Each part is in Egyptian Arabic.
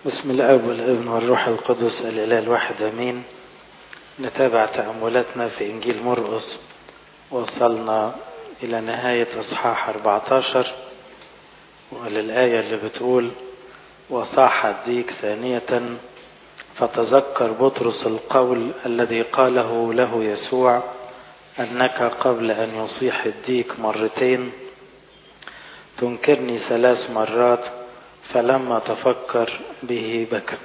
بسم الاب والابن والروح القدس الاله الواحد امين نتابع تاملاتنا في انجيل مرقس وصلنا الى نهايه اصحاح 14 وللايه اللي بتقول وصاح الديك ثانيه فتذكر بطرس القول الذي قاله له يسوع انك قبل ان يصيح الديك مرتين تنكرني ثلاث مرات فلما تفكر به بكى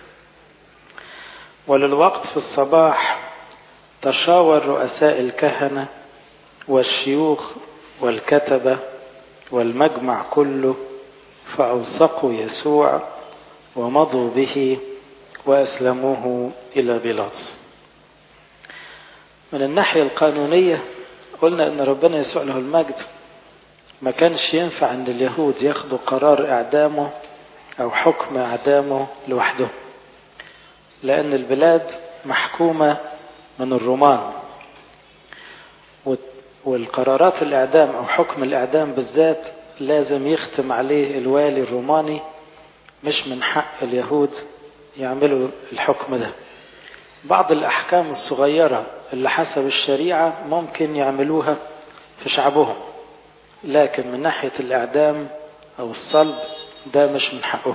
وللوقت في الصباح تشاور رؤساء الكهنة والشيوخ والكتبة والمجمع كله فأوثقوا يسوع ومضوا به وأسلموه إلى بيلاطس من الناحية القانونية قلنا أن ربنا يسوع له المجد ما كانش ينفع أن اليهود ياخدوا قرار إعدامه أو حكم إعدامه لوحده لأن البلاد محكومة من الرومان والقرارات الإعدام أو حكم الإعدام بالذات لازم يختم عليه الوالي الروماني مش من حق اليهود يعملوا الحكم ده بعض الأحكام الصغيرة اللي حسب الشريعة ممكن يعملوها في شعبهم لكن من ناحية الإعدام أو الصلب ده مش من حقهم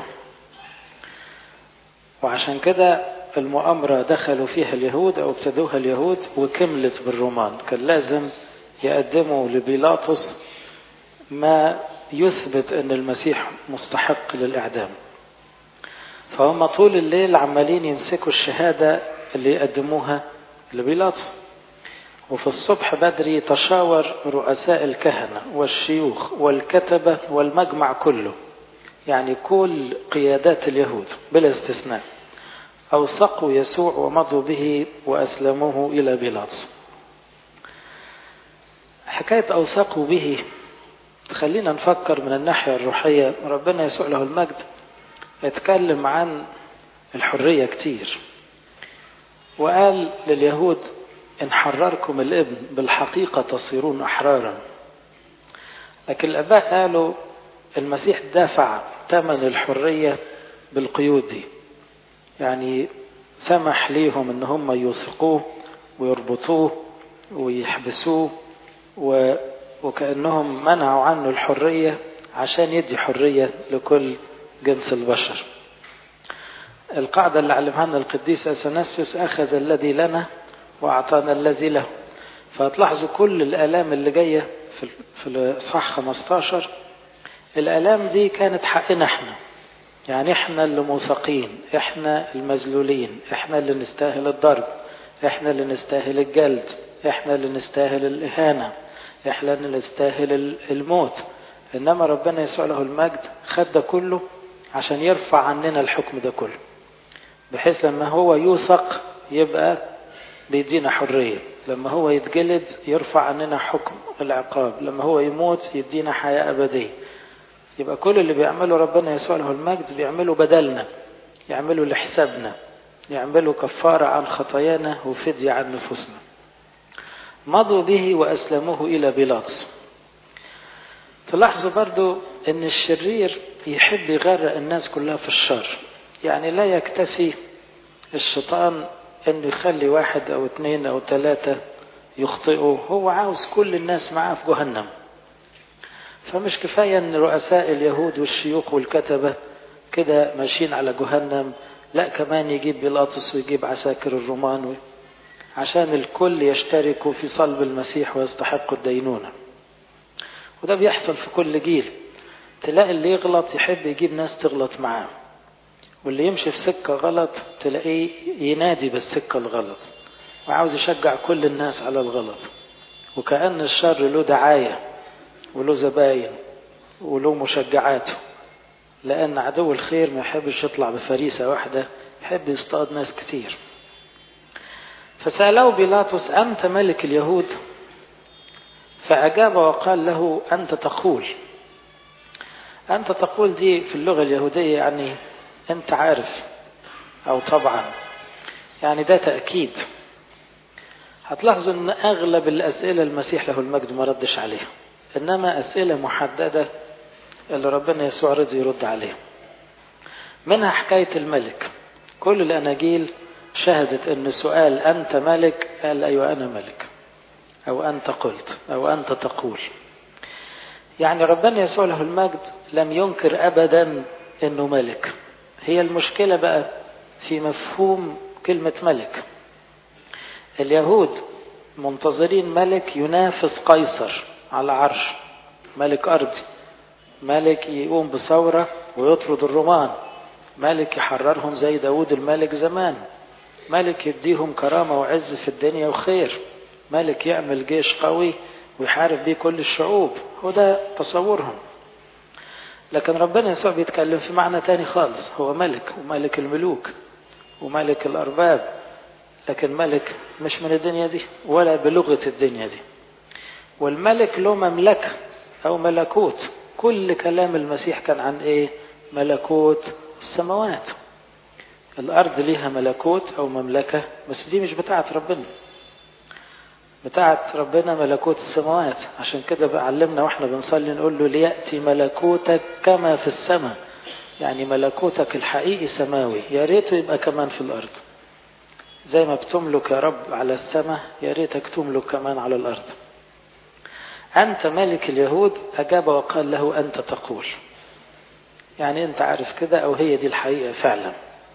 وعشان كده المؤامرة دخلوا فيها اليهود أو ابتدوها اليهود وكملت بالرومان كان لازم يقدموا لبيلاطس ما يثبت أن المسيح مستحق للإعدام فهم طول الليل عمالين يمسكوا الشهادة اللي يقدموها لبيلاطس وفي الصبح بدري تشاور رؤساء الكهنة والشيوخ والكتبة والمجمع كله يعني كل قيادات اليهود بلا استثناء أوثقوا يسوع ومضوا به وأسلموه إلى بيلاطس حكاية أوثقوا به خلينا نفكر من الناحية الروحية ربنا يسوع له المجد اتكلم عن الحرية كتير وقال لليهود إن حرركم الابن بالحقيقة تصيرون أحرارا لكن الآباء قالوا المسيح دافع ثمن الحرية بالقيود دي يعني سمح ليهم ان هم يوثقوه ويربطوه ويحبسوه و... وكأنهم منعوا عنه الحرية عشان يدي حرية لكل جنس البشر القاعدة اللي علمها لنا القديس أثناسيوس أخذ الذي لنا وأعطانا الذي له فهتلاحظوا كل الآلام اللي جاية في في الإصحاح 15 الآلام دي كانت حقنا احنا يعني احنا اللي موثقين احنا المذلولين احنا اللي نستاهل الضرب احنا اللي نستاهل الجلد احنا اللي نستاهل الإهانة احنا اللي نستاهل الموت انما ربنا يسوع له المجد خد ده كله عشان يرفع عننا الحكم ده كله بحيث لما هو يوثق يبقى بيدينا حرية لما هو يتجلد يرفع عننا حكم العقاب لما هو يموت يدينا حياة أبدية يبقى كل اللي بيعمله ربنا يسوع له المجد بيعمله بدلنا يعمله لحسابنا يعمله كفارة عن خطايانا وفدية عن نفوسنا مضوا به وأسلموه إلى بيلاطس تلاحظوا برضو أن الشرير يحب يغرق الناس كلها في الشر يعني لا يكتفي الشيطان أنه يخلي واحد أو اثنين أو ثلاثة يخطئوا هو عاوز كل الناس معاه في جهنم فمش كفاية ان رؤساء اليهود والشيوخ والكتبة كده ماشيين على جهنم لا كمان يجيب بيلاطس ويجيب عساكر الرومان عشان الكل يشتركوا في صلب المسيح ويستحقوا الدينونة وده بيحصل في كل جيل تلاقي اللي يغلط يحب يجيب ناس تغلط معاه واللي يمشي في سكة غلط تلاقيه ينادي بالسكة الغلط وعاوز يشجع كل الناس على الغلط وكأن الشر له دعايه وله زباين وله مشجعاته لأن عدو الخير ما يحبش يطلع بفريسة واحدة يحب يصطاد ناس كتير فسأله بيلاطس أنت ملك اليهود فأجاب وقال له أنت تقول أنت تقول دي في اللغة اليهودية يعني أنت عارف أو طبعا يعني ده تأكيد هتلاحظوا أن أغلب الأسئلة المسيح له المجد ما ردش عليها إنما أسئلة محددة اللي ربنا يسوع رضي يرد عليها منها حكاية الملك كل الأناجيل شهدت أن سؤال أنت ملك قال أيوة أنا ملك أو أنت قلت أو أنت تقول يعني ربنا يسوع له المجد لم ينكر أبدا أنه ملك هي المشكلة بقى في مفهوم كلمة ملك اليهود منتظرين ملك ينافس قيصر على عرش ملك أرضي ملك يقوم بثورة ويطرد الرومان ملك يحررهم زي داود الملك زمان ملك يديهم كرامة وعز في الدنيا وخير ملك يعمل جيش قوي ويحارب بيه كل الشعوب هو ده تصورهم لكن ربنا يسوع بيتكلم في معنى تاني خالص هو ملك وملك الملوك وملك الأرباب لكن ملك مش من الدنيا دي ولا بلغة الدنيا دي والملك له مملكة أو ملكوت كل كلام المسيح كان عن إيه ملكوت السماوات الأرض ليها ملكوت أو مملكة بس دي مش بتاعت ربنا بتاعت ربنا ملكوت السماوات عشان كده بقى علمنا واحنا بنصلي نقول له ليأتي ملكوتك كما في السماء يعني ملكوتك الحقيقي سماوي يا ريته يبقى كمان في الأرض زي ما بتملك يا رب على السماء يا ريتك تملك كمان على الأرض أنت ملك اليهود أجاب وقال له أنت تقول يعني أنت عارف كده أو هي دي الحقيقة فعلا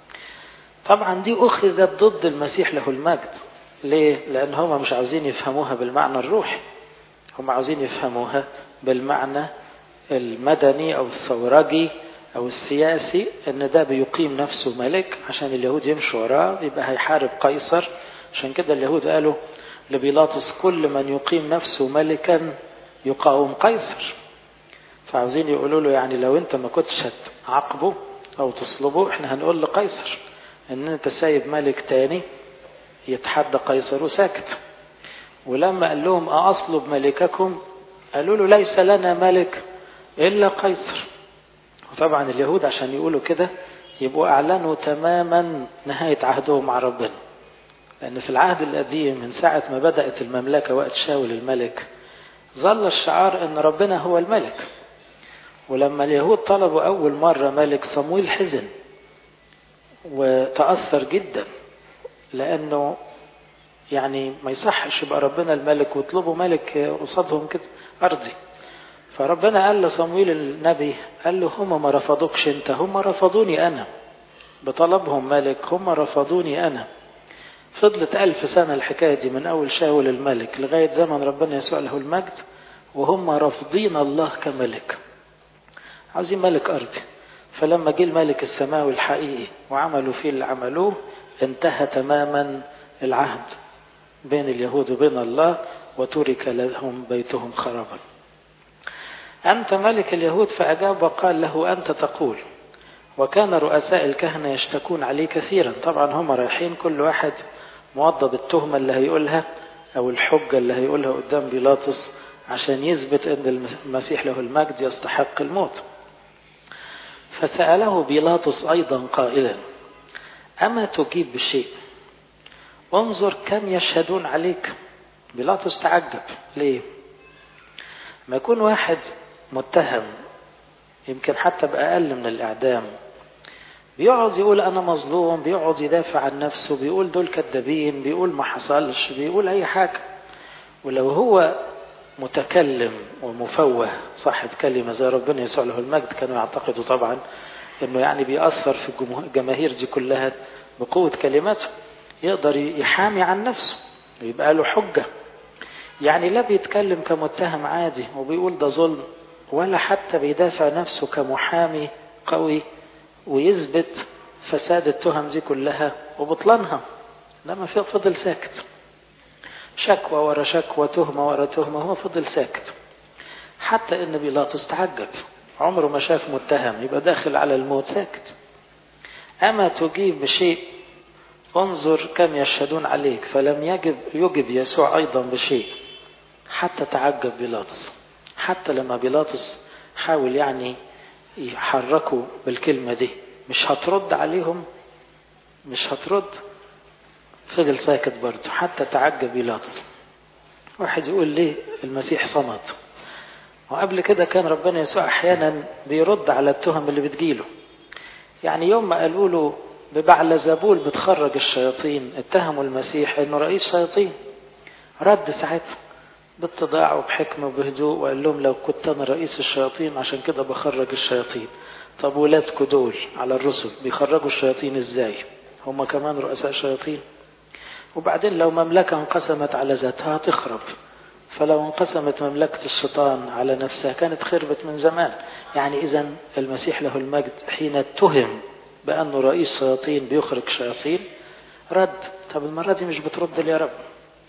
طبعا دي أخذت ضد المسيح له المجد ليه؟ لأن هم مش عاوزين يفهموها بالمعنى الروحي هم عاوزين يفهموها بالمعنى المدني أو الثورجي أو السياسي إن ده بيقيم نفسه ملك عشان اليهود يمشوا وراه يبقى هيحارب قيصر عشان كده اليهود قالوا لبيلاطس كل من يقيم نفسه ملكا يقاوم قيصر فعاوزين يقولوا له يعني لو انت ما كنتش هتعاقبه او تصلبه احنا هنقول لقيصر ان انت سايب ملك تاني يتحدى قيصر وساكت ولما قال لهم أصلب ملككم قالوا له ليس لنا ملك إلا قيصر وطبعا اليهود عشان يقولوا كده يبقوا أعلنوا تماما نهاية عهدهم مع ربنا لأن في العهد القديم من ساعة ما بدأت المملكة وقت شاول الملك ظل الشعار أن ربنا هو الملك ولما اليهود طلبوا أول مرة ملك صمويل حزن وتأثر جدا لأنه يعني ما يصحش يبقى ربنا الملك ويطلبوا ملك قصادهم كده أرضي فربنا قال لصمويل النبي قال له هم ما رفضوكش انت هم رفضوني أنا بطلبهم ملك هم رفضوني أنا فضلت ألف سنة الحكاية دي من أول شاول الملك لغاية زمن ربنا يسوع له المجد وهم رافضين الله كملك عاوزين ملك أرضي فلما جه الملك السماوي الحقيقي وعملوا فيه اللي عملوه انتهى تماما العهد بين اليهود وبين الله وترك لهم بيتهم خرابا أنت ملك اليهود فأجاب وقال له أنت تقول وكان رؤساء الكهنة يشتكون عليه كثيرا طبعا هم رايحين كل واحد موضب التهمة اللي هيقولها أو الحجة اللي هيقولها قدام بيلاطس عشان يثبت أن المسيح له المجد يستحق الموت فسأله بيلاطس أيضا قائلا أما تجيب بشيء انظر كم يشهدون عليك بيلاطس تعجب ليه ما يكون واحد متهم يمكن حتى بأقل من الإعدام بيقعد يقول أنا مظلوم بيقعد يدافع عن نفسه بيقول دول كذابين بيقول ما حصلش بيقول أي حاجة ولو هو متكلم ومفوه صاحب كلمة زي ربنا يسوع له المجد كانوا يعتقدوا طبعا انه يعني بيأثر في الجماهير دي كلها بقوة كلماته يقدر يحامي عن نفسه ويبقى له حجة يعني لا بيتكلم كمتهم عادي وبيقول ده ظلم ولا حتى بيدافع نفسه كمحامي قوي ويثبت فساد التهم دي كلها وبطلانها لما فضل ساكت شكوى ورا شكوى تهمة ورا تهمة هو فضل ساكت حتى ان بيلاطس تعجب عمره ما شاف متهم يبقى داخل على الموت ساكت أما تجيب بشيء انظر كم يشهدون عليك فلم يجب يجب يسوع أيضا بشيء حتى تعجب بيلاطس حتى لما بيلاطس حاول يعني يحركوا بالكلمة دي مش هترد عليهم مش هترد فضل ساكت برضه حتى تعجب بيلاطس واحد يقول ليه المسيح صمت وقبل كده كان ربنا يسوع احيانا بيرد على التهم اللي بتجيله يعني يوم ما قالوا له ببعل زبول بتخرج الشياطين اتهموا المسيح انه رئيس شياطين رد ساعتها باتضاع وبحكمة وبهدوء وقال لهم لو كنت أنا رئيس الشياطين عشان كده بخرج الشياطين طب ولادكوا دول على الرسل بيخرجوا الشياطين ازاي هم كمان رؤساء شياطين وبعدين لو مملكة انقسمت على ذاتها هتخرب فلو انقسمت مملكة الشيطان على نفسها كانت خربت من زمان يعني إذا المسيح له المجد حين اتهم بأنه رئيس شياطين بيخرج شياطين رد طب المرة دي مش بترد لي يا رب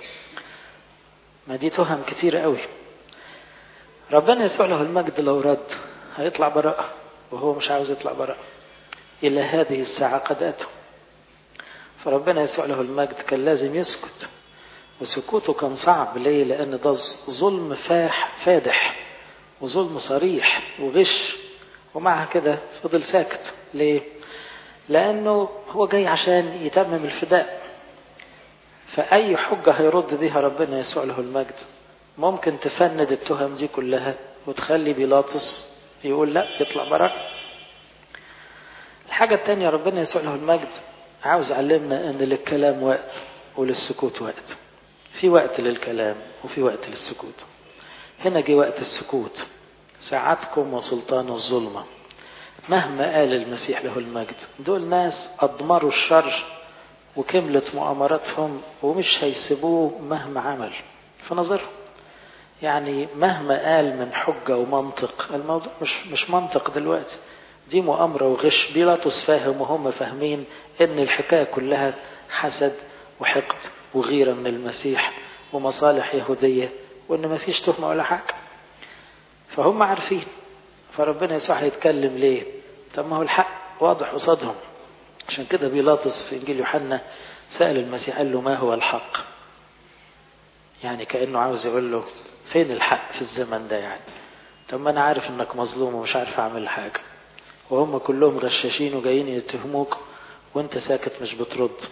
ما دي تهم كتير قوي ربنا يسوع له المجد لو رد هيطلع براءة وهو مش عاوز يطلع براءة إلى هذه الساعة قد أتوا فربنا يسوع له المجد كان لازم يسكت وسكوته كان صعب ليه لأن ده ظلم فاح فادح وظلم صريح وغش ومع كده فضل ساكت ليه لأنه هو جاي عشان يتمم الفداء فأي حجة هيرد بيها ربنا يسوع له المجد ممكن تفند التهم دي كلها وتخلي بيلاطس يقول لا يطلع براء الحاجة التانية ربنا يسوع له المجد عاوز يعلمنا ان للكلام وقت وللسكوت وقت في وقت للكلام وفي وقت للسكوت هنا جه وقت السكوت ساعتكم وسلطان الظلمة مهما قال المسيح له المجد دول ناس أضمروا الشر وكملت مؤامراتهم ومش هيسيبوه مهما عمل في نظرهم يعني مهما قال من حجة ومنطق الموضوع مش مش منطق دلوقتي دي مؤامرة وغش بيلاطس فاهم وهم فاهمين ان الحكاية كلها حسد وحقد وغيرة من المسيح ومصالح يهودية وان ما فيش تهمة ولا حاجة فهم عارفين فربنا يسوع هيتكلم ليه طب ما هو الحق واضح قصادهم عشان كده بيلاطس في انجيل يوحنا سأل المسيح قال له ما هو الحق يعني كأنه عاوز يقول له فين الحق في الزمن ده يعني طب ما انا عارف انك مظلوم ومش عارف اعمل حاجة وهم كلهم غشاشين وجايين يتهموك وانت ساكت مش بترد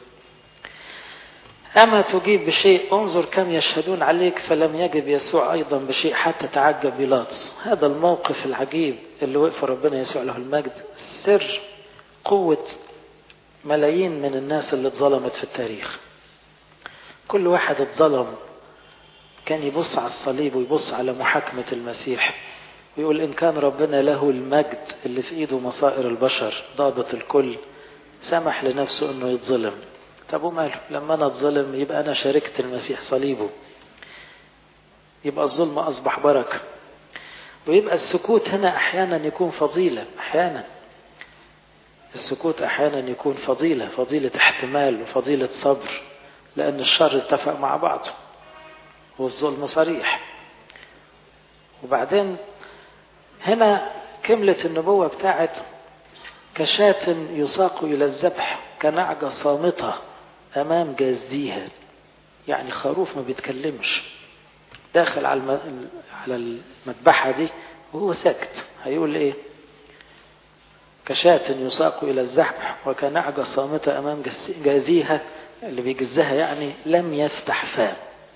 أما تجيب بشيء انظر كم يشهدون عليك فلم يجب يسوع أيضا بشيء حتى تعجب بيلاطس هذا الموقف العجيب اللي وقف ربنا يسوع له المجد سر قوة ملايين من الناس اللي اتظلمت في التاريخ كل واحد اتظلم كان يبص على الصليب ويبص على محاكمة المسيح ويقول إن كان ربنا له المجد اللي في إيده مصائر البشر ضابط الكل سمح لنفسه إنه يتظلم طب وماله لما أنا اتظلم يبقى أنا شاركت المسيح صليبه يبقى الظلم أصبح بركة ويبقى السكوت هنا أحيانا يكون فضيلة أحيانا السكوت أحيانا يكون فضيلة فضيلة احتمال وفضيلة صبر لأن الشر اتفق مع بعضه والظلم صريح وبعدين هنا كملت النبوة بتاعت كشاة يساق إلى الذبح كنعجة صامتة أمام جازيها يعني خروف ما بيتكلمش داخل على على المذبحة دي وهو ساكت هيقول إيه كشاة يساق إلى الذبح وكنعجة صامتة أمام جازيها اللي بيجزها يعني لم يفتح فاه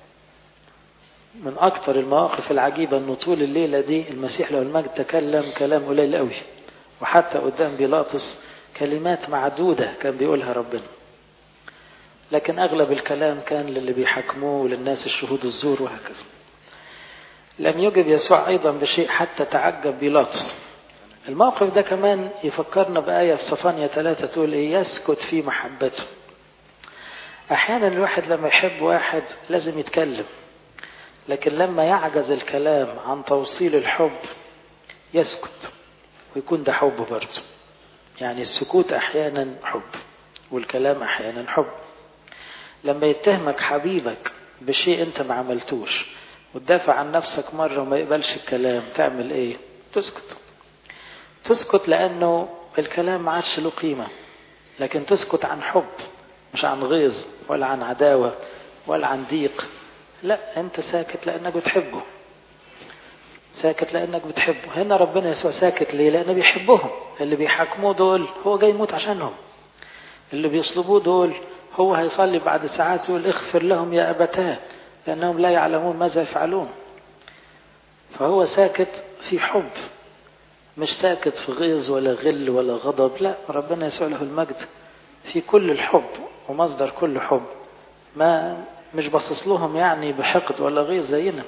من أكثر المواقف العجيبة أنه طول الليلة دي المسيح له المجد تكلم كلام قليل قوي وحتى قدام بيلاطس كلمات معدودة كان بيقولها ربنا لكن أغلب الكلام كان للي بيحكموه وللناس الشهود الزور وهكذا لم يجب يسوع أيضا بشيء حتى تعجب بيلاطس الموقف ده كمان يفكرنا بآية في صفانيا ثلاثة تقول إيه يسكت في محبته أحيانا الواحد لما يحب واحد لازم يتكلم لكن لما يعجز الكلام عن توصيل الحب يسكت ويكون ده حب برضه يعني السكوت أحيانا حب والكلام أحيانا حب لما يتهمك حبيبك بشيء أنت ما عملتوش وتدافع عن نفسك مرة وما يقبلش الكلام تعمل إيه؟ تسكت تسكت لأنه الكلام ما عادش له قيمة لكن تسكت عن حب مش عن غيظ ولا عن عداوة ولا عن ضيق لا انت ساكت لانك بتحبه ساكت لانك بتحبه هنا ربنا يسوع ساكت ليه لانه بيحبهم اللي بيحاكموه دول هو جاي يموت عشانهم اللي بيصلبوه دول هو هيصلي بعد ساعات يقول اغفر لهم يا ابتاه لانهم لا يعلمون ماذا يفعلون فهو ساكت في حب مش ساكت في غيظ ولا غل ولا غضب لا ربنا يسوع له المجد في كل الحب ومصدر كل حب ما مش باصص لهم يعني بحقد ولا غيظ زينا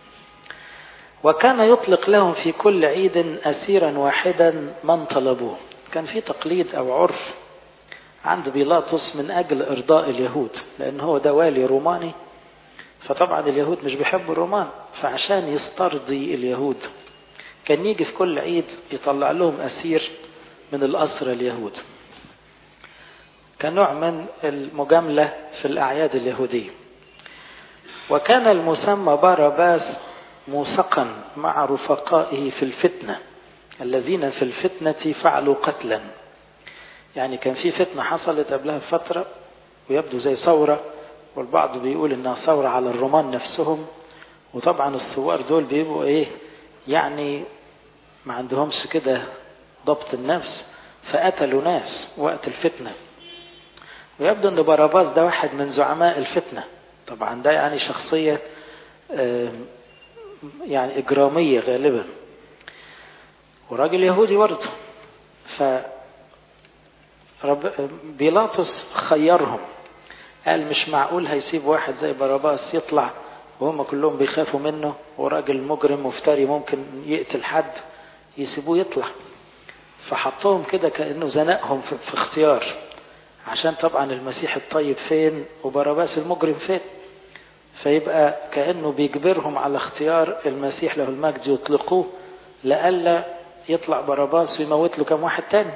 وكان يطلق لهم في كل عيد أسيرا واحدا من طلبوه كان في تقليد أو عرف عند بيلاطس من أجل إرضاء اليهود لأن هو ده والي روماني فطبعا اليهود مش بيحبوا الرومان فعشان يسترضي اليهود كان يجي في كل عيد يطلع لهم أسير من الأسرى اليهود كنوع من المجاملة في الأعياد اليهودية وكان المسمى باراباس موثقا مع رفقائه في الفتنة الذين في الفتنة فعلوا قتلا يعني كان في فتنة حصلت قبلها بفترة ويبدو زي ثورة والبعض بيقول انها ثورة على الرومان نفسهم وطبعا الثوار دول بيبقوا ايه يعني ما عندهمش كده ضبط النفس فقتلوا ناس وقت الفتنة ويبدو ان باراباس ده واحد من زعماء الفتنة طبعا ده يعني شخصية يعني إجرامية غالبا وراجل يهودي برضه ف رب بيلاطس خيرهم قال مش معقول هيسيب واحد زي باراباس يطلع وهم كلهم بيخافوا منه وراجل مجرم مفتري ممكن يقتل حد يسيبوه يطلع فحطهم كده كأنه زنقهم في, في اختيار عشان طبعا المسيح الطيب فين وباراباس المجرم فين فيبقى كأنه بيجبرهم على اختيار المسيح له المجد يطلقوه لئلا يطلع باراباس ويموت له كم واحد تاني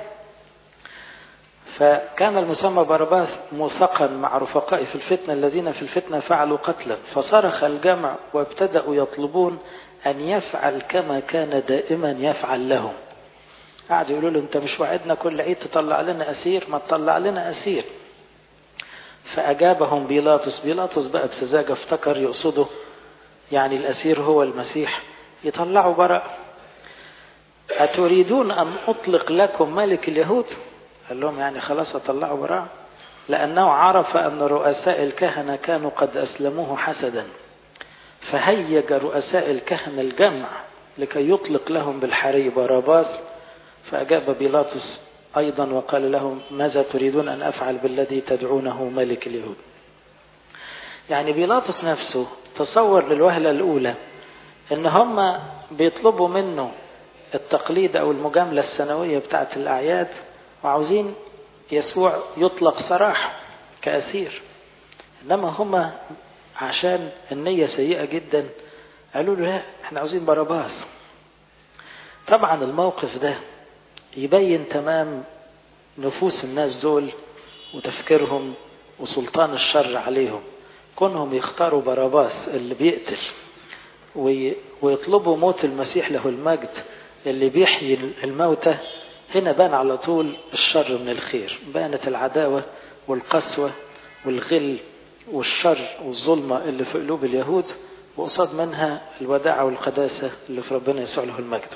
فكان المسمى باراباس موثقا مع رفقائه في الفتنة الذين في الفتنة فعلوا قتلا فصرخ الجمع وابتدأوا يطلبون أن يفعل كما كان دائما يفعل لهم قعدوا يقولوا له أنت مش وعدنا كل عيد تطلع لنا أسير ما تطلع لنا أسير فأجابهم بيلاطس بيلاطس بقى بسذاجة افتكر يقصده يعني الأسير هو المسيح يطلعوا براء أتريدون أن أطلق لكم ملك اليهود قال لهم يعني خلاص أطلعوا براء لأنه عرف أن رؤساء الكهنة كانوا قد أسلموه حسدا فهيج رؤساء الكهنة الجمع لكي يطلق لهم بالحري باراباس فأجاب بيلاطس أيضا وقال لهم ماذا تريدون أن أفعل بالذي تدعونه ملك اليهود يعني بيلاطس نفسه تصور للوهلة الأولى إن هم بيطلبوا منه التقليد أو المجاملة السنوية بتاعة الأعياد وعاوزين يسوع يطلق صراحة كأسير إنما هم عشان النية سيئة جدا قالوا له لا احنا عاوزين باراباس طبعا الموقف ده يبين تمام نفوس الناس دول وتفكيرهم وسلطان الشر عليهم كونهم يختاروا باراباس اللي بيقتل ويطلبوا موت المسيح له المجد اللي بيحيي الموتى هنا بان على طول الشر من الخير بانت العداوة والقسوة والغل والشر والظلمة اللي في قلوب اليهود وقصاد منها الوداعة والقداسة اللي في ربنا يسوع له المجد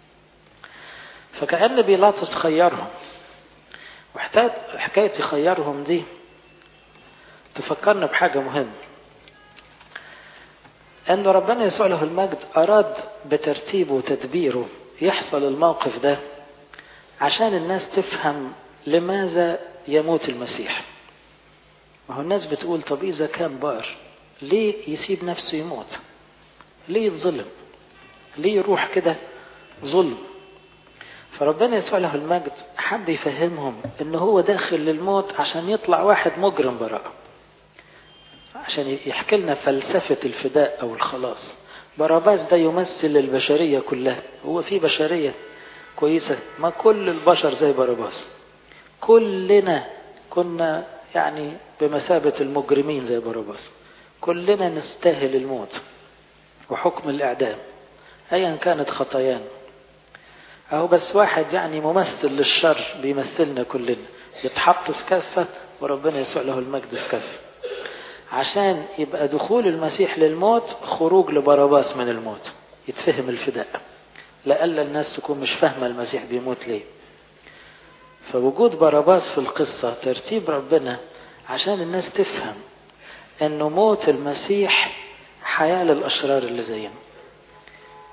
فكأن بيلاطس خيرهم وحكاية يخيرهم دي تفكرنا بحاجة مهمة أن ربنا يسوع له المجد أراد بترتيبه وتدبيره يحصل الموقف ده عشان الناس تفهم لماذا يموت المسيح ما هو الناس بتقول طب إذا كان بار ليه يسيب نفسه يموت ليه يتظلم ليه يروح كده ظلم فربنا يسوع له المجد حب يفهمهم ان هو داخل للموت عشان يطلع واحد مجرم براءة عشان يحكي لنا فلسفة الفداء او الخلاص باراباس ده يمثل البشرية كلها هو في بشرية كويسة ما كل البشر زي باراباس كلنا كنا يعني بمثابة المجرمين زي باراباس كلنا نستاهل الموت وحكم الإعدام أيا كانت خطايانا أهو بس واحد يعني ممثل للشر بيمثلنا كلنا يتحط في كفة وربنا يسوع له المجد في كفة عشان يبقى دخول المسيح للموت خروج لبرباس من الموت يتفهم الفداء لألا الناس تكون مش فاهمة المسيح بيموت ليه فوجود باراباس في القصة ترتيب ربنا عشان الناس تفهم انه موت المسيح حياة للأشرار اللي زينا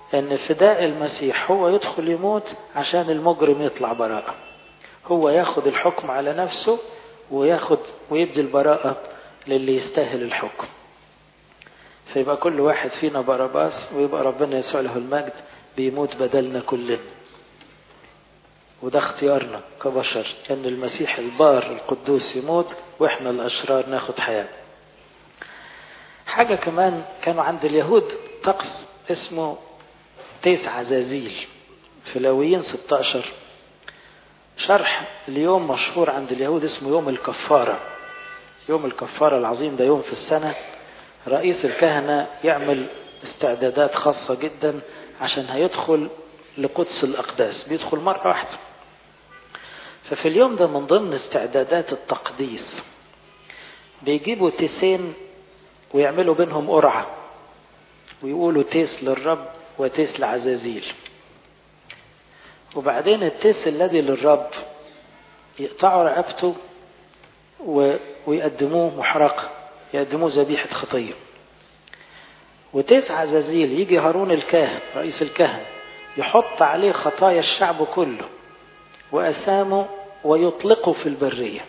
ان فداء المسيح هو يدخل يموت عشان المجرم يطلع براءة هو ياخد الحكم على نفسه وياخد ويدي البراءة للي يستاهل الحكم فيبقى كل واحد فينا باراباس ويبقى ربنا يسوع له المجد بيموت بدلنا كلنا وده اختيارنا كبشر ان المسيح البار القدوس يموت واحنا الاشرار ناخد حياه حاجه كمان كانوا عند اليهود طقس اسمه تيس عزازيل في لاويين 16 شرح اليوم مشهور عند اليهود اسمه يوم الكفاره يوم الكفاره العظيم ده يوم في السنه رئيس الكهنه يعمل استعدادات خاصه جدا عشان هيدخل لقدس الأقداس بيدخل مرة واحدة ففي اليوم ده من ضمن استعدادات التقديس بيجيبوا تيسين ويعملوا بينهم قرعة ويقولوا تيس للرب وتيس لعزازيل وبعدين التيس الذي للرب يقطعوا رقبته ويقدموه محرقة يقدموه ذبيحة خطية وتيس عزازيل يجي هارون الكاهن رئيس الكهنة يحط عليه خطايا الشعب كله وأثامه ويطلقه في البرية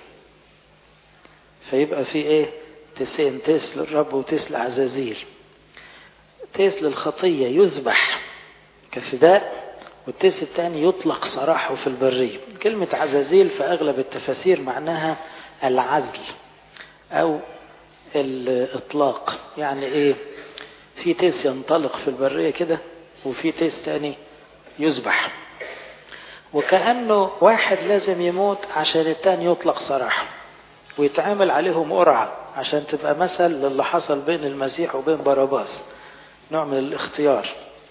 فيبقى في ايه تسين تيس للرب وتيس لعزازيل تيس للخطية يذبح كفداء والتيس الثاني يطلق سراحه في البرية كلمة عزازيل في أغلب التفاسير معناها العزل أو الإطلاق يعني إيه في تيس ينطلق في البرية كده وفي تيس تاني يذبح وكأنه واحد لازم يموت عشان التاني يطلق سراحه ويتعامل عليهم قرعة عشان تبقى مثل للي حصل بين المسيح وبين باراباس نوع من الاختيار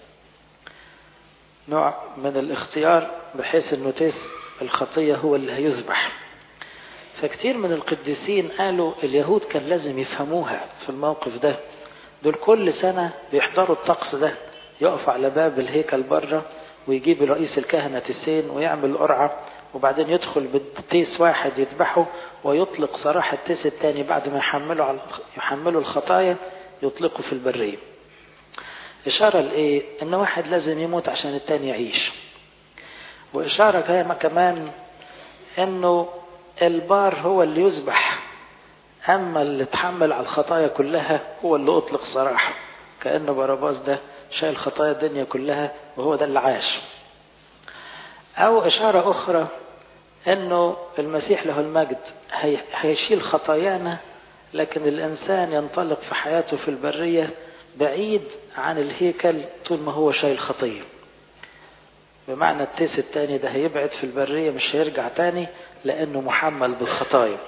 نوع من الاختيار بحيث انه تيس الخطية هو اللي هيذبح فكتير من القديسين قالوا اليهود كان لازم يفهموها في الموقف ده دول كل سنة بيحضروا الطقس ده يقف على باب الهيكل بره ويجيب رئيس الكهنة تسين ويعمل قرعة وبعدين يدخل بالتيس واحد يذبحه ويطلق سراح التيس الثاني بعد ما يحمله على يحمله الخطايا يطلقه في البرية إشارة لإيه؟ إن واحد لازم يموت عشان الثاني يعيش وإشارة كمان إنه البار هو اللي يذبح أما اللي اتحمل على الخطايا كلها هو اللي أطلق سراحه كأن باراباس ده شايل خطايا الدنيا كلها وهو ده اللي عاش أو إشارة أخرى أنه المسيح له المجد هيشيل خطايانا لكن الإنسان ينطلق في حياته في البرية بعيد عن الهيكل طول ما هو شايل خطية بمعنى التيس التاني ده هيبعد في البرية مش هيرجع تاني لأنه محمل بالخطايا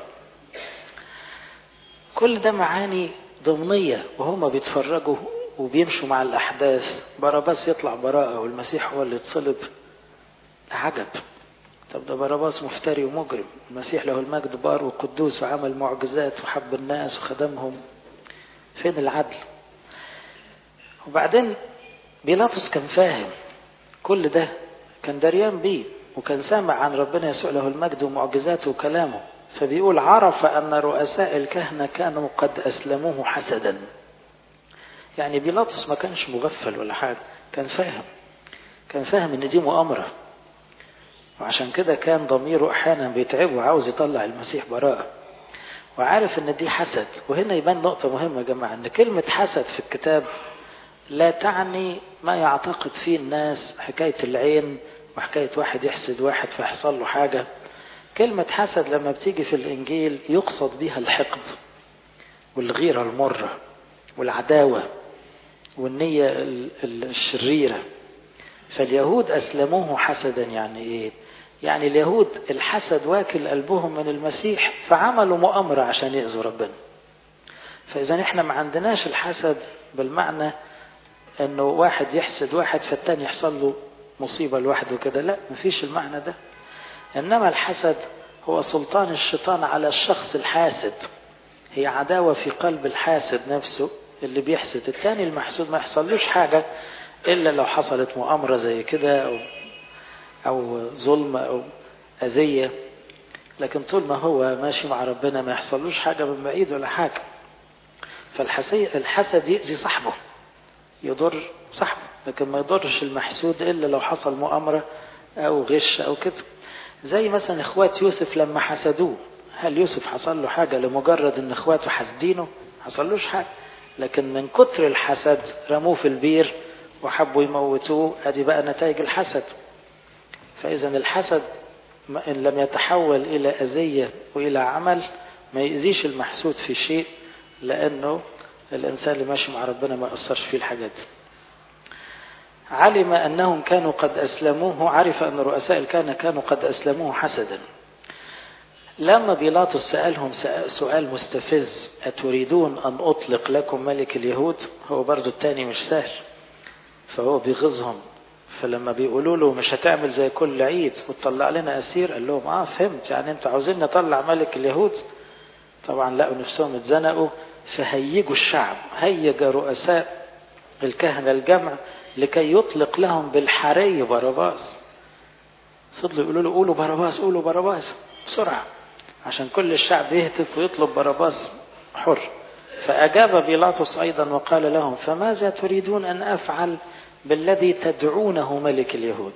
كل ده معاني ضمنية وهما بيتفرجوا وبيمشوا مع الأحداث باراباس يطلع براءة والمسيح هو اللي يتصلب عجب طب ده باراباس مفتري ومجرم المسيح له المجد بار وقدوس وعمل معجزات وحب الناس وخدمهم فين العدل وبعدين بيلاطس كان فاهم كل ده كان دريان بيه وكان سامع عن ربنا يسوع له المجد ومعجزاته وكلامه فبيقول عرف أن رؤساء الكهنة كانوا قد أسلموه حسدا يعني بيلاطس ما كانش مغفل ولا حاجة كان فاهم كان فاهم ان دي مؤامرة وعشان كده كان ضميره احيانا بيتعبه وعاوز يطلع المسيح براءة وعارف ان دي حسد وهنا يبان نقطة مهمة يا جماعة ان كلمة حسد في الكتاب لا تعني ما يعتقد فيه الناس حكاية العين وحكاية واحد يحسد واحد فيحصل له حاجة كلمة حسد لما بتيجي في الإنجيل يقصد بها الحقد والغيرة المرة والعداوة والنية الشريرة فاليهود أسلموه حسدا يعني إيه؟ يعني اليهود الحسد واكل قلبهم من المسيح فعملوا مؤامرة عشان يأذوا ربنا فإذا إحنا ما عندناش الحسد بالمعنى إنه واحد يحسد واحد فالتاني يحصل له مصيبة لوحده كده لا مفيش المعنى ده إنما الحسد هو سلطان الشيطان على الشخص الحاسد هي عداوة في قلب الحاسد نفسه اللي بيحسد التاني المحسود ما يحصلوش حاجة إلا لو حصلت مؤامرة زي كده أو أو ظلم أو أذية لكن طول ما هو ماشي مع ربنا ما يحصلوش حاجة من بعيد ولا حاجة فالحسد يأذي صاحبه يضر صاحبه لكن ما يضرش المحسود إلا لو حصل مؤامرة أو غش أو كده زي مثلا إخوات يوسف لما حسدوه هل يوسف حصل له حاجة لمجرد إن إخواته حاسدينه حصلوش حاجة لكن من كتر الحسد رموه في البير وحبوا يموتوه ادي بقى نتائج الحسد فاذا الحسد ان لم يتحول الى اذيه والى عمل ما يأذيش المحسود في شيء لانه الانسان اللي ماشي مع ربنا ما اثرش فيه الحاجات دي علم انهم كانوا قد اسلموه عرف ان رؤساء الكهنه كانوا قد اسلموه حسدا لما بيلاطس سألهم سؤال مستفز أتريدون أن أطلق لكم ملك اليهود هو برضو التاني مش سهل فهو بيغيظهم فلما بيقولوا له مش هتعمل زي كل عيد وتطلع لنا أسير قال لهم آه فهمت يعني أنتوا عاوزين نطلع ملك اليهود طبعا لقوا نفسهم اتزنقوا فهيجوا الشعب هيج رؤساء الكهنة الجمع لكي يطلق لهم بالحري باراباس فضلوا يقولوا له قولوا باراباس قولوا باراباس بسرعة عشان كل الشعب يهتف ويطلب باراباس حر فأجاب بيلاطس أيضا وقال لهم فماذا تريدون أن أفعل بالذي تدعونه ملك اليهود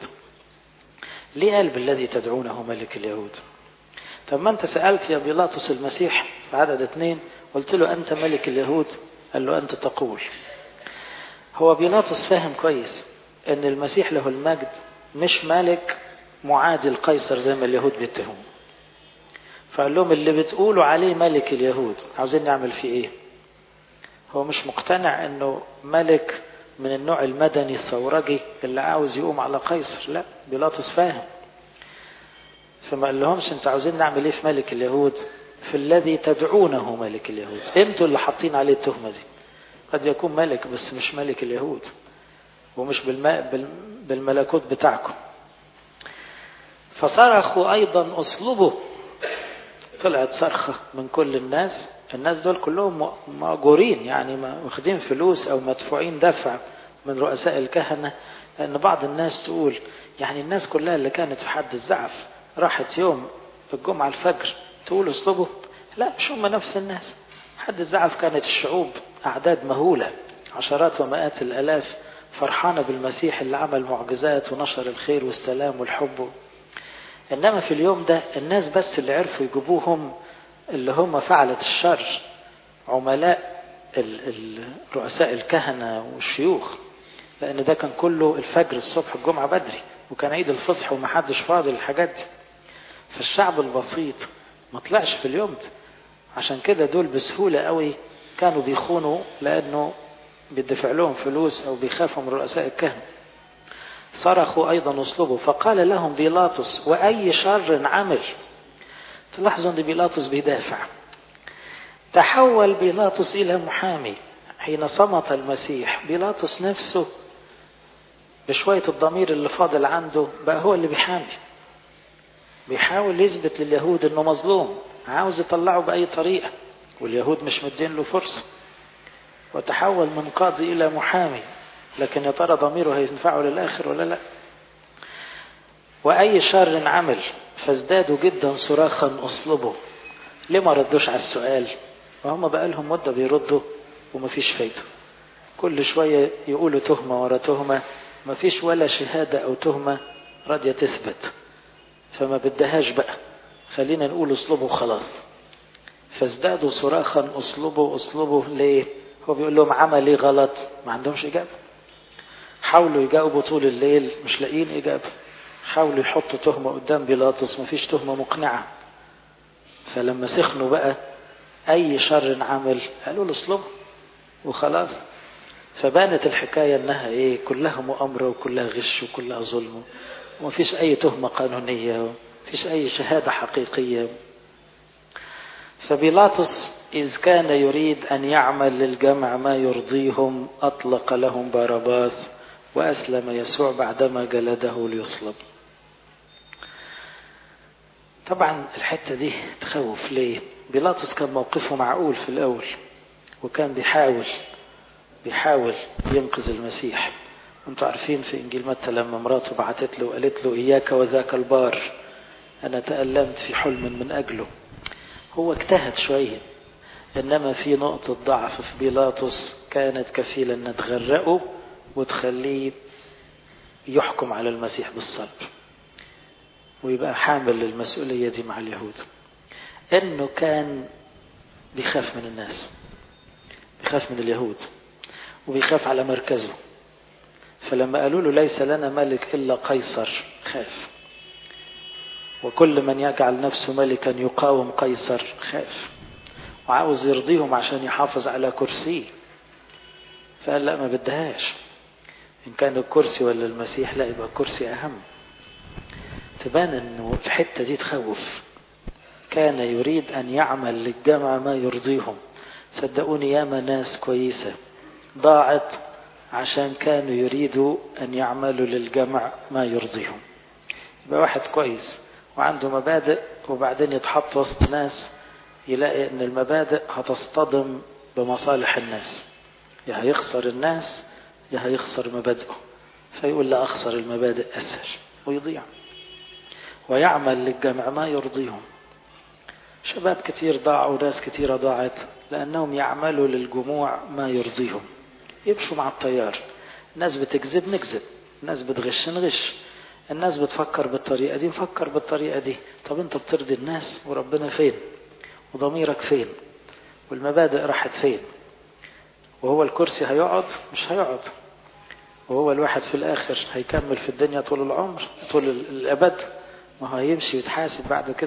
ليه قال بالذي تدعونه ملك اليهود طب ما أنت سألت يا بيلاطس المسيح في عدد اثنين قلت له أنت ملك اليهود قال له أنت تقول هو بيلاطس فاهم كويس أن المسيح له المجد مش ملك معادي القيصر زي ما اليهود بيتهموا فقال لهم اللي بتقولوا عليه ملك اليهود عاوزين نعمل فيه ايه هو مش مقتنع انه ملك من النوع المدني الثورجي اللي عاوز يقوم على قيصر لا بيلاطس فاهم فما قال لهمش انتوا عاوزين نعمل ايه في ملك اليهود في الذي تدعونه ملك اليهود انتوا اللي حاطين عليه التهمه دي قد يكون ملك بس مش ملك اليهود ومش بالم... بالملكوت بتاعكم فصرخوا ايضا اصلبوا طلعت صرخة من كل الناس الناس دول كلهم مأجورين يعني واخدين فلوس أو مدفوعين دفع من رؤساء الكهنة لأن بعض الناس تقول يعني الناس كلها اللي كانت في حد الزعف راحت يوم الجمعة الفجر تقول اصلبوا لا مش هم نفس الناس حد الزعف كانت الشعوب أعداد مهولة عشرات ومئات الآلاف فرحانة بالمسيح اللي عمل معجزات ونشر الخير والسلام والحب إنما في اليوم ده الناس بس اللي عرفوا يجيبوهم اللي هم فعلة الشر عملاء رؤساء الكهنة والشيوخ لأن ده كان كله الفجر الصبح الجمعة بدري وكان عيد الفصح ومحدش فاضي للحاجات دي فالشعب البسيط ما طلعش في اليوم ده عشان كده دول بسهولة قوي كانوا بيخونوا لأنه بيدفع لهم فلوس أو بيخافوا من رؤساء الكهنة صرخوا أيضا اصلبوا فقال لهم بيلاطس وأي شر عمل تلاحظوا أن بيلاطس بيدافع تحول بيلاطس إلى محامي حين صمت المسيح بيلاطس نفسه بشوية الضمير اللي فاضل عنده بقى هو اللي بيحامي بيحاول يثبت لليهود انه مظلوم عاوز يطلعه بأي طريقة واليهود مش مدين له فرصة وتحول من قاضي إلى محامي لكن يا ترى ضميره هينفعه للآخر ولا لا وأي شر عمل فازدادوا جدا صراخا أصلبوا ليه ما ردوش على السؤال وهم بقى لهم مدة بيردوا ومفيش فايدة كل شوية يقولوا تهمة ورا تهمة مفيش ولا شهادة أو تهمة راضية تثبت فما بدهاش بقى خلينا نقول اصلبوا خلاص فازدادوا صراخا اصلبوا اصلبوا ليه هو بيقول لهم عمل ايه غلط ما عندهمش اجابه حاولوا يجاوبوا طول الليل مش لاقيين اجابه حاولوا يحطوا تهمه قدام بيلاطس ما فيش تهمه مقنعه فلما سخنوا بقى اي شر عمل قالوا له اصلبوا وخلاص فبانت الحكايه انها ايه كلها مؤامره وكلها غش وكلها ظلم ومفيش اي تهمه قانونيه ومفيش اي شهاده حقيقيه فبيلاطس إذ كان يريد أن يعمل للجمع ما يرضيهم أطلق لهم باراباس وأسلم يسوع بعدما جلده ليصلب طبعا الحتة دي تخوف ليه بيلاطس كان موقفه معقول في الأول وكان بيحاول بيحاول ينقذ المسيح انتوا عارفين في إنجيل متى لما مراته بعتت له وقالت له إياك وذاك البار أنا تألمت في حلم من أجله هو اجتهد شوية إنما في نقطة ضعف في بيلاطس كانت كفيلة أن تغرقه وتخليه يحكم على المسيح بالصلب ويبقى حامل للمسؤولية دي مع اليهود انه كان بيخاف من الناس بيخاف من اليهود وبيخاف على مركزه فلما قالوا له ليس لنا ملك إلا قيصر خاف وكل من يجعل نفسه ملكا يقاوم قيصر خاف وعاوز يرضيهم عشان يحافظ على كرسيه فقال لا ما بدهاش إن كان الكرسي ولا المسيح لا يبقى الكرسي أهم تبان أنه الحتة دي تخوف كان يريد أن يعمل للجمع ما يرضيهم صدقوني ياما ناس كويسة ضاعت عشان كانوا يريدوا أن يعملوا للجمع ما يرضيهم يبقى واحد كويس وعنده مبادئ وبعدين يتحط وسط ناس يلاقي أن المبادئ هتصطدم بمصالح الناس يا هيخسر الناس يا هيخسر مبادئه فيقول لا أخسر المبادئ أسهل ويضيع ويعمل للجمع ما يرضيهم شباب كتير ضاعوا وناس كتيرة ضاعت لأنهم يعملوا للجموع ما يرضيهم يمشوا مع التيار الناس بتكذب نكذب الناس بتغش نغش الناس بتفكر بالطريقة دي نفكر بالطريقة دي طب انت بترضي الناس وربنا فين وضميرك فين والمبادئ راحت فين وهو الكرسي هيقعد مش هيقعد وهو الواحد في الآخر هيكمل في الدنيا طول العمر طول الأبد ما هو هيمشي ويتحاسب بعد كده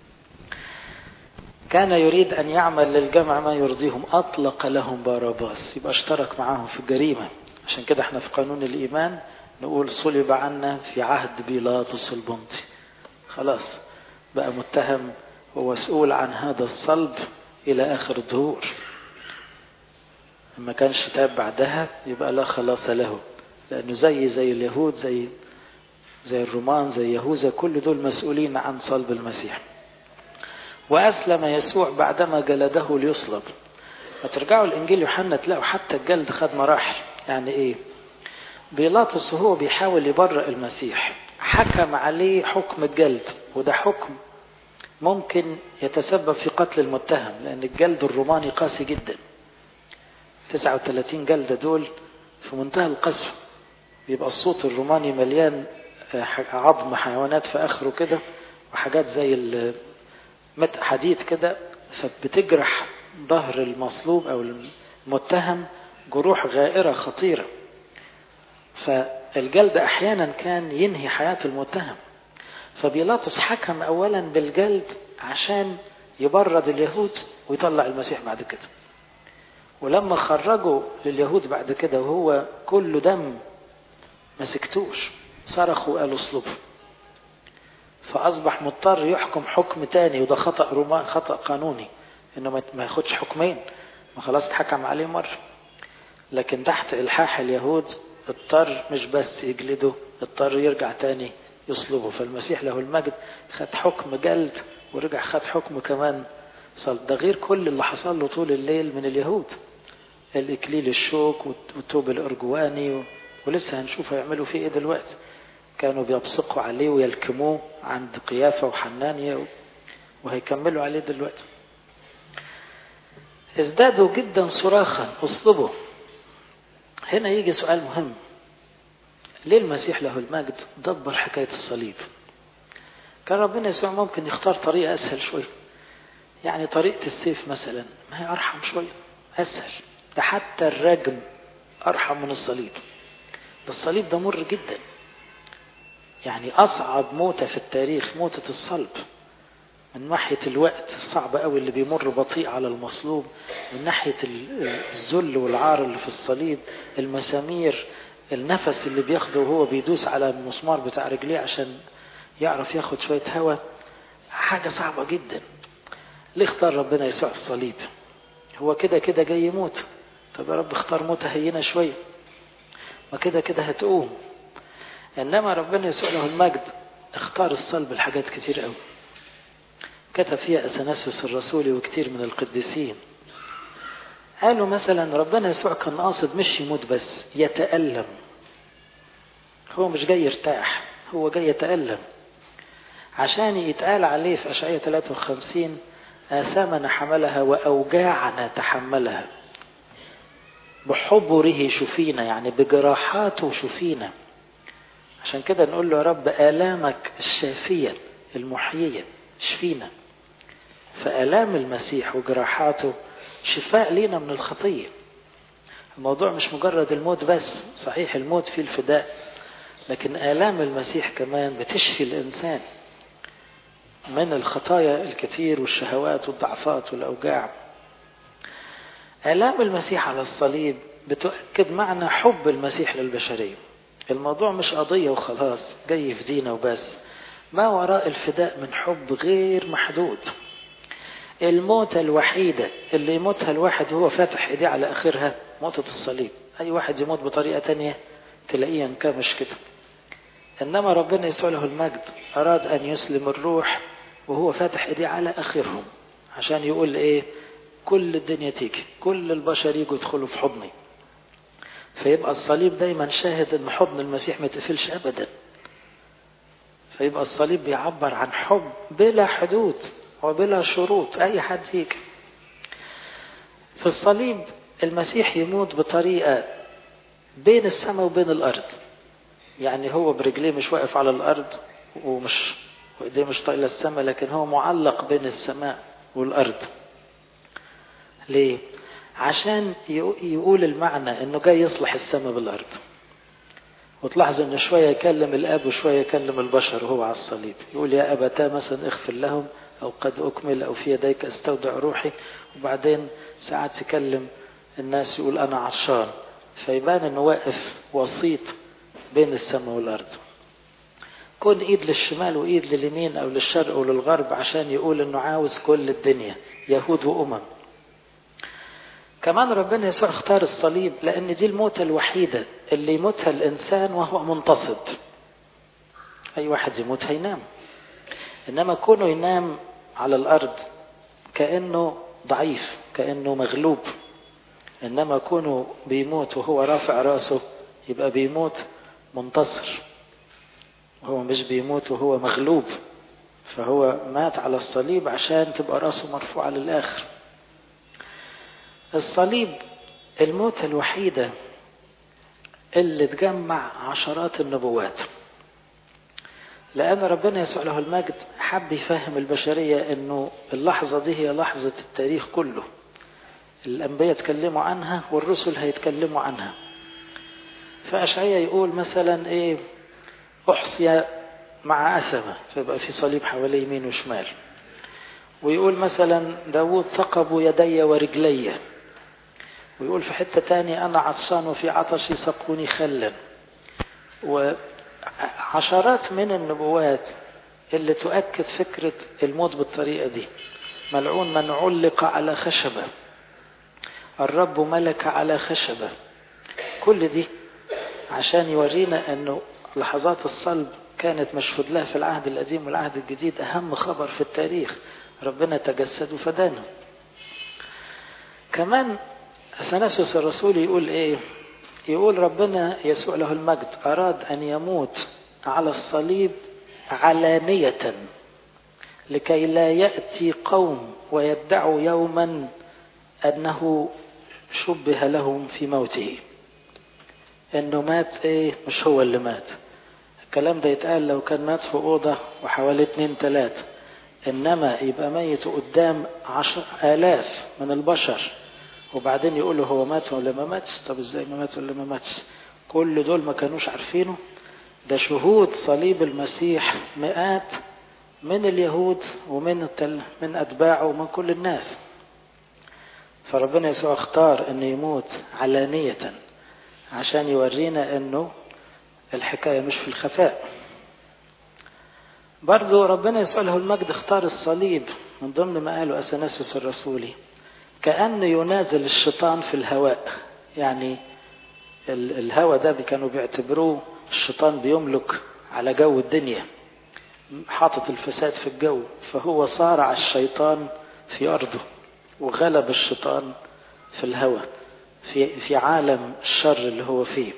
كان يريد أن يعمل للجمع ما يرضيهم أطلق لهم باراباس يبقى اشترك معاهم في الجريمة عشان كده احنا في قانون الإيمان نقول صلب عنا في عهد بيلاطس البنطي خلاص بقى متهم ومسؤول عن هذا الصلب إلى آخر الظهور ما كانش تاب بعدها يبقى لا خلاص له لأنه زي زي اليهود زي زي الرومان زي يهوذا كل دول مسؤولين عن صلب المسيح وأسلم يسوع بعدما جلده ليصلب ما ترجعوا الإنجيل يوحنا تلاقوا حتى الجلد خد مراحل يعني إيه بيلاطس وهو بيحاول يبرئ المسيح حكم عليه حكم الجلد وده حكم ممكن يتسبب في قتل المتهم لأن الجلد الروماني قاسي جدا 39 جلدة دول في منتهى القسوة بيبقى الصوت الروماني مليان عظم حيوانات في آخره كده وحاجات زي حديد كده فبتجرح ظهر المصلوب أو المتهم جروح غائرة خطيرة فالجلد أحيانا كان ينهي حياة المتهم فبيلاطس حكم أولا بالجلد عشان يبرد اليهود ويطلع المسيح بعد كده ولما خرجوا لليهود بعد كده وهو كله دم ما سكتوش صرخوا قالوا اصلبوا فأصبح مضطر يحكم حكم تاني وده خطأ روما خطأ قانوني إنه ما ياخدش حكمين ما خلاص اتحكم عليه مرة لكن تحت إلحاح اليهود اضطر مش بس يجلده اضطر يرجع تاني يصلبه فالمسيح له المجد خد حكم جلد ورجع خد حكم كمان صلب ده غير كل اللي حصل له طول الليل من اليهود الإكليل الشوك والتوب الأرجواني ولسه هنشوف هيعملوا فيه إيه دلوقتي كانوا بيبصقوا عليه ويلكموه عند قيافة وحنانية وهيكملوا عليه دلوقتي ازدادوا جدا صراخا اصلبوا هنا يجي سؤال مهم ليه المسيح له المجد دبر حكاية الصليب كان ربنا يسوع ممكن يختار طريقة أسهل شوية يعني طريقة السيف مثلا ما هي أرحم شوية أسهل ده حتى الرجم أرحم من الصليب ده الصليب ده مر جدا يعني أصعب موتة في التاريخ موتة الصلب من ناحية الوقت الصعب قوي اللي بيمر بطيء على المصلوب من ناحية الذل والعار اللي في الصليب المسامير النفس اللي بياخده وهو بيدوس على المسمار بتاع رجليه عشان يعرف ياخد شوية هواء حاجة صعبة جدا ليه اختار ربنا يسوع الصليب هو كده كده جاي يموت طب يا رب اختار موتة هينة شوية ما كده كده هتقوم انما ربنا يسوع له المجد اختار الصلب لحاجات كتير قوي كتب فيها اثناسيوس الرسولي وكتير من القديسين قالوا مثلا ربنا يسوع كان قاصد مش يموت بس يتألم هو مش جاي يرتاح هو جاي يتألم عشان يتقال عليه في أشعية 53 آثامنا حملها وأوجاعنا تحملها بحبره شفينا يعني بجراحاته شفينا عشان كده نقول له يا رب آلامك الشافية المحيية شفينا فآلام المسيح وجراحاته شفاء لينا من الخطية الموضوع مش مجرد الموت بس صحيح الموت فيه الفداء لكن آلام المسيح كمان بتشفي الإنسان من الخطايا الكثير والشهوات والضعفات والأوجاع آلام المسيح على الصليب بتؤكد معنى حب المسيح للبشرية الموضوع مش قضية وخلاص جاي في دينا وبس ما وراء الفداء من حب غير محدود الموتة الوحيدة اللي يموتها الواحد وهو فاتح ايديه على اخرها موتة الصليب اي واحد يموت بطريقة تانية تلاقيه انكمش كده انما ربنا يسوع له المجد اراد ان يسلم الروح وهو فاتح ايديه على اخرهم عشان يقول ايه كل الدنيا تيجي كل البشر يجوا يدخلوا في حضني فيبقى الصليب دايما شاهد ان حضن المسيح ما تقفلش ابدا فيبقى الصليب بيعبر عن حب بلا حدود وبلا شروط اي حد يجي في الصليب المسيح يموت بطريقة بين السماء وبين الأرض يعني هو برجليه مش واقف على الأرض ومش وإيديه مش طايلة السماء لكن هو معلق بين السماء والأرض ليه؟ عشان يقول المعنى انه جاي يصلح السماء بالارض وتلاحظ ان شويه يكلم الاب وشويه يكلم البشر وهو على الصليب يقول يا ابتاه مثلا اغفر لهم او قد اكمل او في يديك استودع روحي وبعدين ساعات يكلم الناس يقول انا عطشان فيبان انه واقف وسيط بين السماء والارض كون ايد للشمال وايد لليمين او للشرق وللغرب عشان يقول انه عاوز كل الدنيا يهود وامم كمان ربنا يسوع اختار الصليب لأن دي الموتة الوحيدة اللي يموتها الإنسان وهو منتصب أي واحد يموت هينام إنما كونه ينام على الأرض كأنه ضعيف كأنه مغلوب إنما كونه بيموت وهو رافع راسه يبقى بيموت منتصر هو مش بيموت وهو مغلوب فهو مات على الصليب عشان تبقى راسه مرفوعة للآخر الصليب الموتة الوحيدة اللي تجمع عشرات النبوات لأن ربنا يسوع له المجد حب يفهم البشرية أنه اللحظة دي هي لحظة التاريخ كله الأنبياء يتكلموا عنها والرسل هيتكلموا عنها فأشعية يقول مثلا إيه أحصي مع أسمة فيبقى في صليب حواليه يمين وشمال ويقول مثلا داود ثقب يدي ورجلي ويقول في حتة تاني أنا عطشان وفي عطشي سقوني خلا وعشرات من النبوات اللي تؤكد فكرة الموت بالطريقة دي ملعون من علق على خشبة الرب ملك على خشبة كل دي عشان يورينا أنه لحظات الصلب كانت مشهود لها في العهد القديم والعهد الجديد أهم خبر في التاريخ ربنا تجسد وفدانا كمان أثناسيوس الرسول يقول إيه يقول ربنا يسوع له المجد أراد أن يموت على الصليب علانية لكي لا يأتي قوم ويدعوا يوما أنه شبه لهم في موته انه مات ايه مش هو اللي مات الكلام ده يتقال لو كان مات في اوضه وحوالي اتنين تلاته انما يبقى ميت قدام عشر الاف من البشر وبعدين يقولوا هو مات ولا ما ماتش طب ازاي ما مات ولا ما ماتش كل دول ما كانوش عارفينه ده شهود صليب المسيح مئات من اليهود ومن التل من اتباعه ومن كل الناس فربنا يسوع اختار انه يموت علانيه عشان يورينا انه الحكاية مش في الخفاء برضو ربنا يسوع له المجد اختار الصليب من ضمن ما قاله أثناسيوس الرسولي كأنه ينازل الشيطان في الهواء يعني الهواء ده كانوا بيعتبروه الشيطان بيملك على جو الدنيا حاطط الفساد في الجو فهو صارع الشيطان في أرضه وغلب الشيطان في الهواء في في عالم الشر اللي هو فيه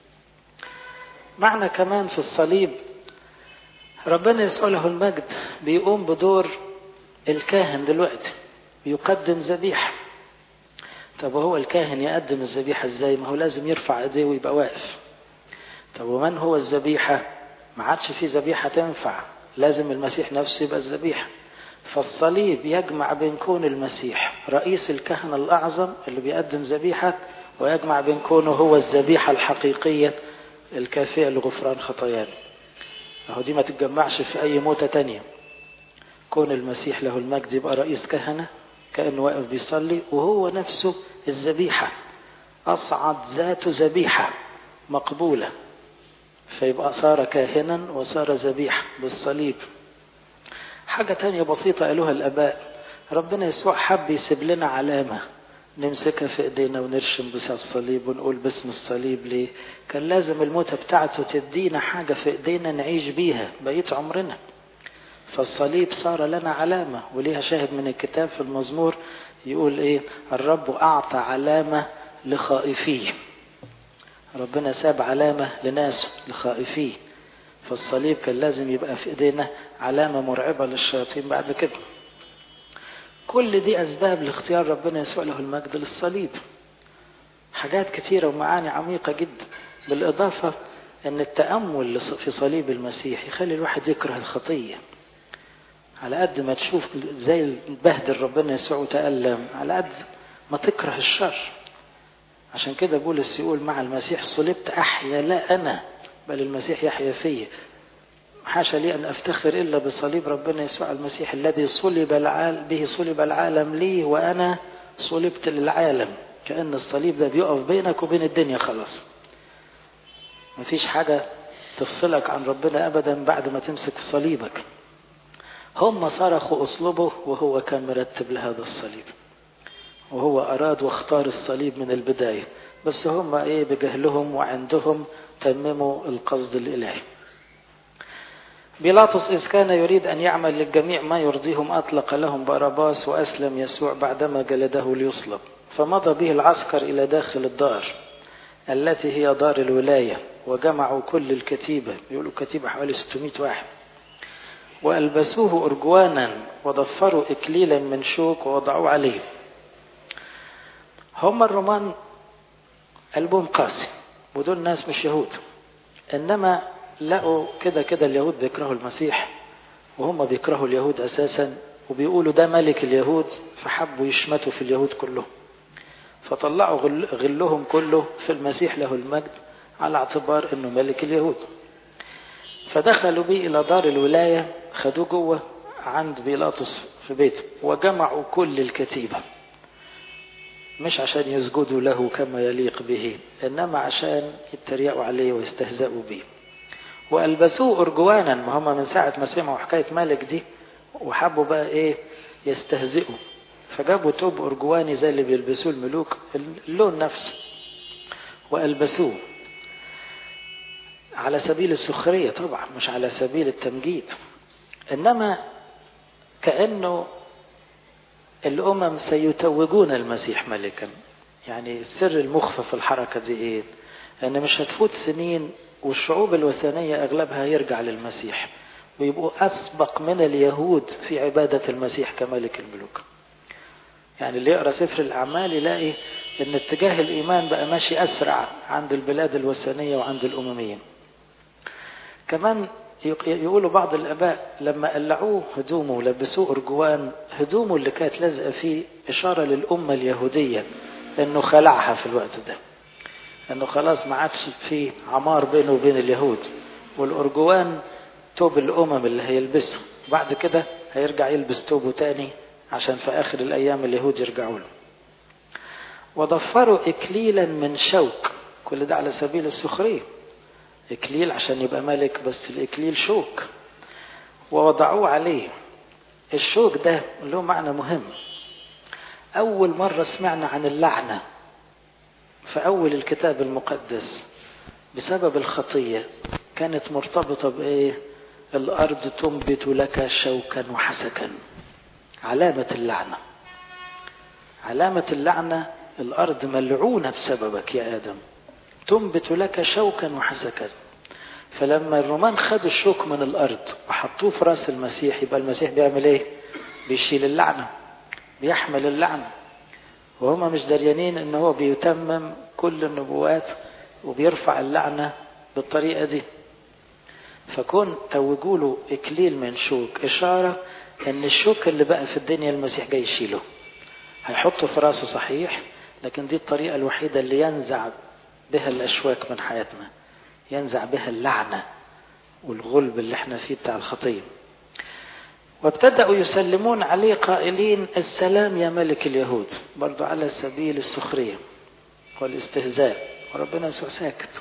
معنى كمان في الصليب ربنا يسوع له المجد بيقوم بدور الكاهن دلوقتي بيقدم ذبيحة طب وهو الكاهن يقدم الذبيحة ازاي ما هو لازم يرفع ايديه ويبقى واقف طب ومن هو الذبيحة ما عادش في ذبيحة تنفع لازم المسيح نفسه يبقى الذبيحة فالصليب يجمع بين كون المسيح رئيس الكهنة الأعظم اللي بيقدم ذبيحة ويجمع بين كونه هو الذبيحة الحقيقية الكافية لغفران خطايانا أهو دي ما تتجمعش في أي موتة تانية كون المسيح له المجد يبقى رئيس كهنة كأنه واقف بيصلي وهو نفسه الذبيحة أصعد ذات ذبيحة مقبولة فيبقى صار كاهنا وصار ذبيحة بالصليب حاجة تانية بسيطة قالوها الآباء ربنا يسوع حب يسيب لنا علامة نمسكها في ايدينا ونرشم بها الصليب ونقول باسم الصليب ليه كان لازم الموتة بتاعته تدينا حاجة في ايدينا نعيش بيها بقية عمرنا فالصليب صار لنا علامة وليها شاهد من الكتاب في المزمور يقول ايه الرب اعطى علامة لخائفيه ربنا ساب علامة لناس لخائفيه فالصليب كان لازم يبقى في ايدينا علامة مرعبة للشياطين بعد كده كل دي أسباب لاختيار ربنا يسوع له المجد للصليب حاجات كثيرة ومعاني عميقة جدا بالإضافة أن التأمل في صليب المسيح يخلي الواحد يكره الخطية على قد ما تشوف زي بهدل ربنا يسوع وتألم على قد ما تكره الشر عشان كده بولس يقول مع المسيح صلبت أحيا لا أنا بل المسيح يحيا فيا حاشا لي أن أفتخر إلا بصليب ربنا يسوع المسيح الذي صلب العالم به صلب العالم لي وأنا صلبت للعالم كأن الصليب ده بيقف بينك وبين الدنيا خلاص مفيش حاجة تفصلك عن ربنا أبدا بعد ما تمسك في صليبك هم صرخوا أصلبه وهو كان مرتب لهذا الصليب وهو أراد واختار الصليب من البداية بس هم إيه بجهلهم وعندهم تمموا القصد الإلهي بيلاطس إذ كان يريد أن يعمل للجميع ما يرضيهم أطلق لهم باراباس وأسلم يسوع بعدما جلده ليصلب فمضى به العسكر إلى داخل الدار التي هي دار الولاية وجمعوا كل الكتيبة يقولوا كتيبة حوالي 600 واحد وألبسوه أرجوانا وضفروا إكليلا من شوك ووضعوه عليه هم الرومان قلبهم قاسي ودول ناس مش يهود إنما لقوا كده كده اليهود بيكرهوا المسيح وهم بيكرهوا اليهود أساسا وبيقولوا ده ملك اليهود فحبوا يشمتوا في اليهود كلهم فطلعوا غل غلهم كله في المسيح له المجد على اعتبار انه ملك اليهود فدخلوا بيه الى دار الولايه خدوه جوه عند بيلاطس في بيته وجمعوا كل الكتيبه مش عشان يسجدوا له كما يليق به انما عشان يتريقوا عليه ويستهزئوا به والبسوه ارجوانا ما هم من ساعه ما سمعوا حكايه مالك دي وحبوا بقى ايه يستهزئوا فجابوا توب أرجواني زي اللي بيلبسوه الملوك اللون نفسه وألبسوه على سبيل السخرية طبعا مش على سبيل التمجيد إنما كأنه الأمم سيتوجون المسيح ملكا يعني السر المخفى في الحركة دي إيه أن مش هتفوت سنين والشعوب الوثنية أغلبها يرجع للمسيح ويبقوا أسبق من اليهود في عبادة المسيح كملك الملوك يعني اللي يقرا سفر الاعمال يلاقي ان اتجاه الايمان بقى ماشي اسرع عند البلاد الوثنيه وعند الامميين كمان يقولوا بعض الاباء لما قلعوه هدومه ولبسوه ارجوان هدومه اللي كانت لازقه فيه اشاره للامه اليهوديه انه خلعها في الوقت ده انه خلاص ما عادش في عمار بينه وبين اليهود والارجوان توب الامم اللي هيلبسه بعد كده هيرجع يلبس توبه تاني عشان في آخر الأيام اليهود يرجعوا له وضفروا إكليلا من شوك كل ده على سبيل السخرية إكليل عشان يبقى ملك بس الإكليل شوك ووضعوه عليه الشوك ده له معنى مهم أول مرة سمعنا عن اللعنة في أول الكتاب المقدس بسبب الخطية كانت مرتبطة بإيه الأرض تنبت لك شوكا وحسكا علامة اللعنة علامة اللعنة الأرض ملعونة بسببك يا آدم تنبت لك شوكا وحسكا فلما الرومان خدوا الشوك من الأرض وحطوه في راس المسيح يبقى المسيح بيعمل إيه؟ بيشيل اللعنة بيحمل اللعنة وهم مش دريانين ان هو بيتمم كل النبوات وبيرفع اللعنة بالطريقة دي فكون توجوا له اكليل من شوك اشارة ان الشوك اللي بقى في الدنيا المسيح جاي يشيله هيحطه في راسه صحيح لكن دي الطريقة الوحيدة اللي ينزع بها الاشواك من حياتنا ينزع بها اللعنة والغلب اللي احنا فيه بتاع الخطيه وابتدأوا يسلمون عليه قائلين السلام يا ملك اليهود برضو على سبيل السخرية والاستهزاء وربنا يسوع ساكت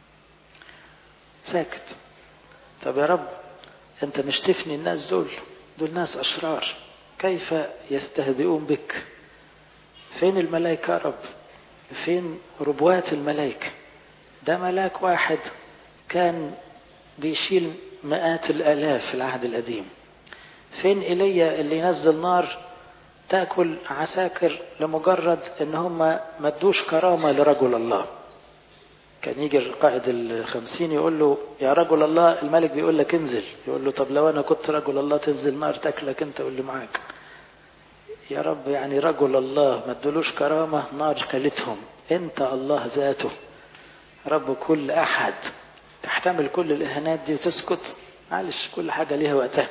ساكت طب يا رب انت مش تفني الناس دول دول ناس اشرار كيف يستهزئون بك فين الملائكة يا رب فين ربوات الملائكة ده ملاك واحد كان بيشيل مئات الالاف في العهد القديم فين ايليا اللي ينزل نار تاكل عساكر لمجرد ان هم ما ادوش كرامه لرجل الله كان يجي القائد الخمسين يقول له يا رجل الله الملك بيقول لك انزل يقول له طب لو انا كنت رجل الله تنزل نار تاكلك انت واللي معاك يا رب يعني رجل الله ما ادولوش كرامه نار كلتهم انت الله ذاته رب كل احد تحتمل كل الاهانات دي وتسكت معلش كل حاجه ليها وقتها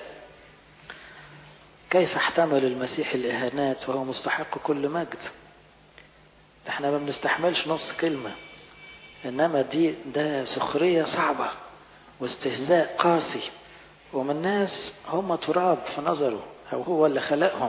كيف احتمل المسيح الإهانات وهو مستحق كل مجد احنا ما بنستحملش نص كلمة إنما دي ده سخرية صعبة واستهزاء قاسي ومن ناس هم تراب في نظره أو هو اللي خلقهم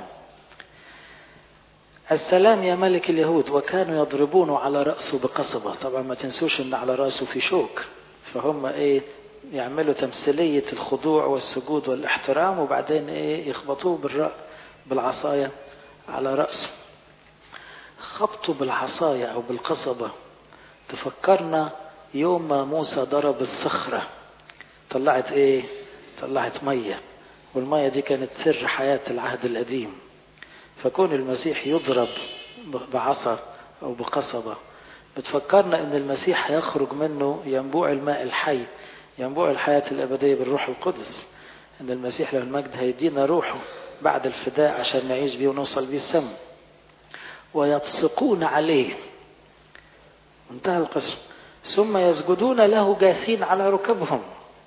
السلام يا ملك اليهود وكانوا يضربونه على رأسه بقصبة طبعا ما تنسوش ان على رأسه في شوك فهم ايه يعملوا تمثيلية الخضوع والسجود والاحترام وبعدين ايه يخبطوه بالرأ بالعصاية على رأسه خبطه بالعصاية او بالقصبة تفكرنا يوم ما موسى ضرب الصخرة طلعت ايه طلعت مية والمية دي كانت سر حياة العهد القديم فكون المسيح يضرب بعصا او بقصبة بتفكرنا ان المسيح هيخرج منه ينبوع الماء الحي ينبوع الحياة الأبدية بالروح القدس أن المسيح له المجد هيدينا روحه بعد الفداء عشان نعيش بيه ونوصل بيه السم ويبصقون عليه انتهى القسم ثم يسجدون له جاثين على ركبهم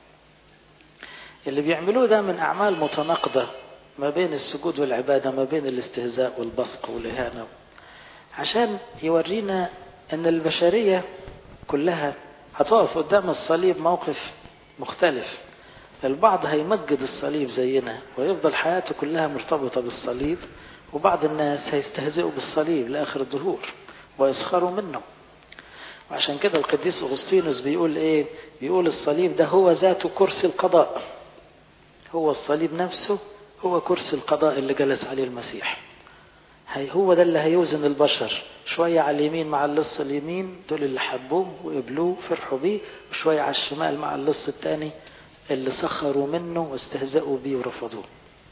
اللي بيعملوه ده من أعمال متناقضة ما بين السجود والعبادة ما بين الاستهزاء والبصق والإهانة عشان يورينا أن البشرية كلها هتقف قدام الصليب موقف مختلف البعض هيمجد الصليب زينا ويفضل حياته كلها مرتبطة بالصليب وبعض الناس هيستهزئوا بالصليب لآخر الدهور ويسخروا منه وعشان كده القديس أغسطينوس بيقول إيه بيقول الصليب ده هو ذاته كرسي القضاء هو الصليب نفسه هو كرسي القضاء اللي جلس عليه المسيح هي هو ده اللي هيوزن البشر شوية على اليمين مع اللص اليمين دول اللي حبوه وقبلوه فرحوا بيه وشوية على الشمال مع اللص التاني اللي سخروا منه واستهزأوا بيه ورفضوه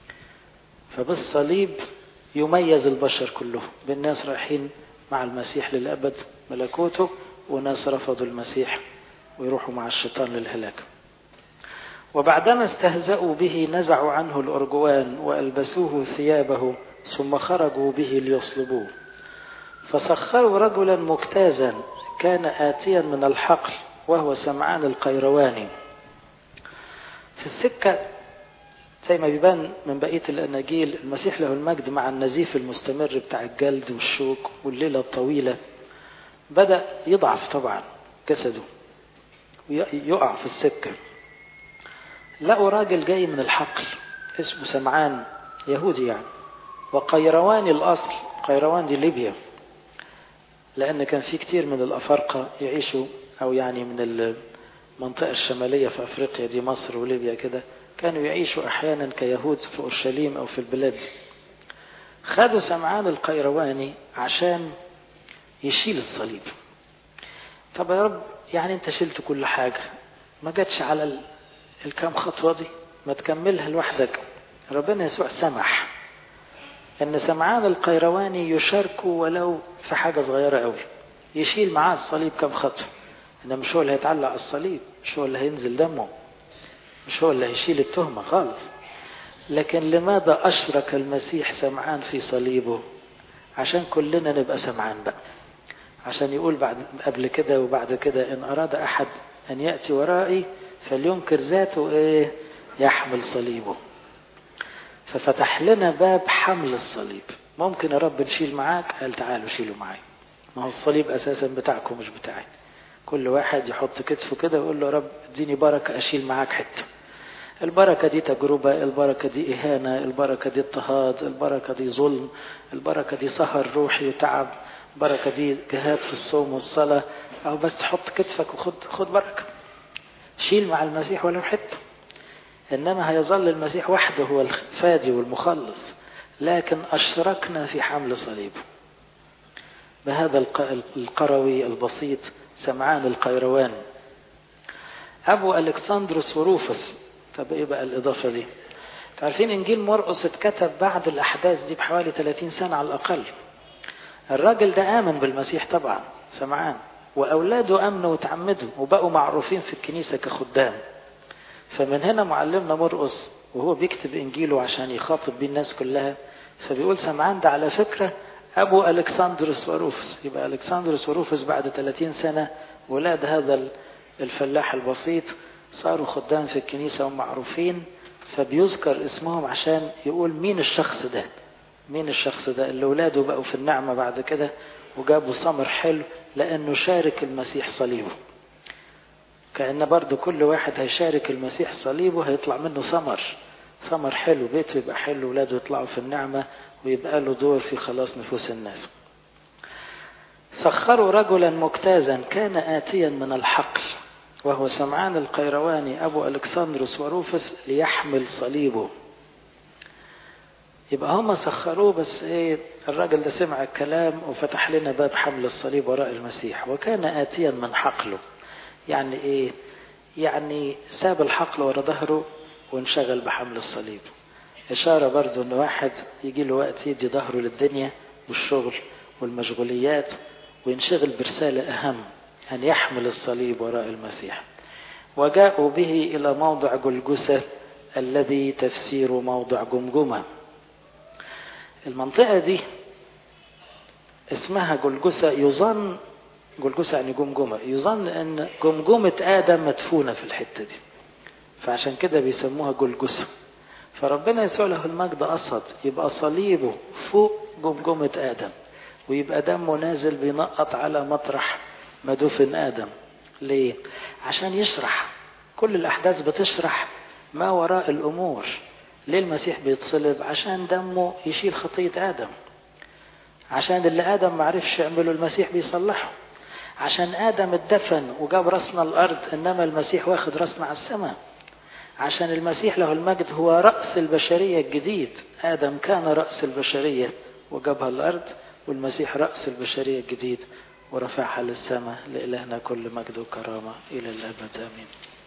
فبالصليب يميز البشر كلهم بالناس رايحين مع المسيح للأبد ملكوته وناس رفضوا المسيح ويروحوا مع الشيطان للهلاك وبعدما استهزأوا به نزعوا عنه الأرجوان وألبسوه ثيابه ثم خرجوا به ليصلبوه فسخروا رجلا مجتازا كان آتيا من الحقل وهو سمعان القيرواني في السكة زي ما بيبان من بقية الأناجيل المسيح له المجد مع النزيف المستمر بتاع الجلد والشوك والليلة الطويلة بدأ يضعف طبعا جسده ويقع في السكة لقوا راجل جاي من الحقل اسمه سمعان يهودي يعني وقيرواني الأصل قيروان دي ليبيا لأن كان في كتير من الأفارقة يعيشوا أو يعني من المنطقة الشمالية في أفريقيا دي مصر وليبيا كده كانوا يعيشوا أحيانا كيهود في أورشليم أو في البلاد خدوا سمعان القيرواني عشان يشيل الصليب طب يا رب يعني انت شلت كل حاجة ما جاتش على الكام خطوة دي ما تكملها لوحدك ربنا يسوع سمح ان سمعان القيرواني يشاركوا ولو في حاجة صغيرة قوي يشيل معاه الصليب كم خطوة انه مش هو اللي هيتعلق على الصليب مش هو اللي هينزل دمه مش هو اللي هيشيل التهمة خالص لكن لماذا أشرك المسيح سمعان في صليبه عشان كلنا نبقى سمعان بقى عشان يقول بعد قبل كده وبعد كده إن أراد أحد أن يأتي ورائي فلينكر ذاته إيه يحمل صليبه ففتح لنا باب حمل الصليب ممكن يا رب نشيل معاك قال تعالوا شيلوا معايا ما هو الصليب أساسا بتاعكم مش بتاعي كل واحد يحط كتفه كده ويقول له يا رب اديني بركة أشيل معاك حتة البركة دي تجربة البركة دي إهانة البركة دي اضطهاد البركة دي ظلم البركة دي سهر روحي وتعب البركة دي جهاد في الصوم والصلاة أو بس حط كتفك وخد خد بركة شيل مع المسيح ولو حتة إنما هيظل المسيح وحده هو الفادي والمخلص لكن أشركنا في حمل صليبه بهذا القروي البسيط سمعان القيروان أبو ألكسندروس وروفس طب إيه بقى الإضافة دي تعرفين إنجيل مرقس اتكتب بعد الأحداث دي بحوالي 30 سنة على الأقل الراجل ده آمن بالمسيح طبعا سمعان وأولاده أمنوا وتعمدوا وبقوا معروفين في الكنيسة كخدام فمن هنا معلمنا مرقس وهو بيكتب إنجيله عشان يخاطب بيه الناس كلها فبيقول سمعان ده على فكرة أبو ألكسندروس وروفس يبقى ألكسندروس وروفس بعد 30 سنة ولاد هذا الفلاح البسيط صاروا خدام في الكنيسة ومعروفين فبيذكر اسمهم عشان يقول مين الشخص ده مين الشخص ده اللي ولاده بقوا في النعمة بعد كده وجابوا ثمر حلو لأنه شارك المسيح صليبه كأن برضو كل واحد هيشارك المسيح صليبه هيطلع منه ثمر ثمر حلو بيته يبقى حلو ولاده يطلعوا في النعمة ويبقى له دور في خلاص نفوس الناس سخروا رجلا مجتازا كان آتيا من الحقل وهو سمعان القيرواني أبو ألكسندروس وروفس ليحمل صليبه يبقى هم سخروه بس ايه الراجل ده سمع الكلام وفتح لنا باب حمل الصليب وراء المسيح وكان آتيا من حقله يعني ايه يعني ساب الحقل ورا ظهره وانشغل بحمل الصليب إشارة برضو إن واحد يجي له وقت يدي ظهره للدنيا والشغل والمشغوليات وينشغل برسالة أهم أن يحمل الصليب وراء المسيح وجاءوا به إلى موضع جلجسة الذي تفسير موضع جمجمة المنطقة دي اسمها جلجسة يظن جلجسة يعني جمجمة يظن أن جمجمة آدم مدفونة في الحتة دي فعشان كده بيسموها جلجسة فربنا يسوع له المجد قصد يبقى صليبه فوق جمجمة آدم ويبقى دمه نازل بينقط على مطرح ما دفن آدم ليه؟ عشان يشرح كل الأحداث بتشرح ما وراء الأمور ليه المسيح بيتصلب عشان دمه يشيل خطية آدم عشان اللي آدم معرفش يعمله المسيح بيصلحه عشان آدم اتدفن وجاب راسنا الأرض إنما المسيح واخد راسنا على السماء عشان المسيح له المجد هو رأس البشرية الجديد آدم كان رأس البشرية وجابها الأرض والمسيح رأس البشرية الجديد ورفعها للسماء لإلهنا كل مجد وكرامة إلى الأبد آمين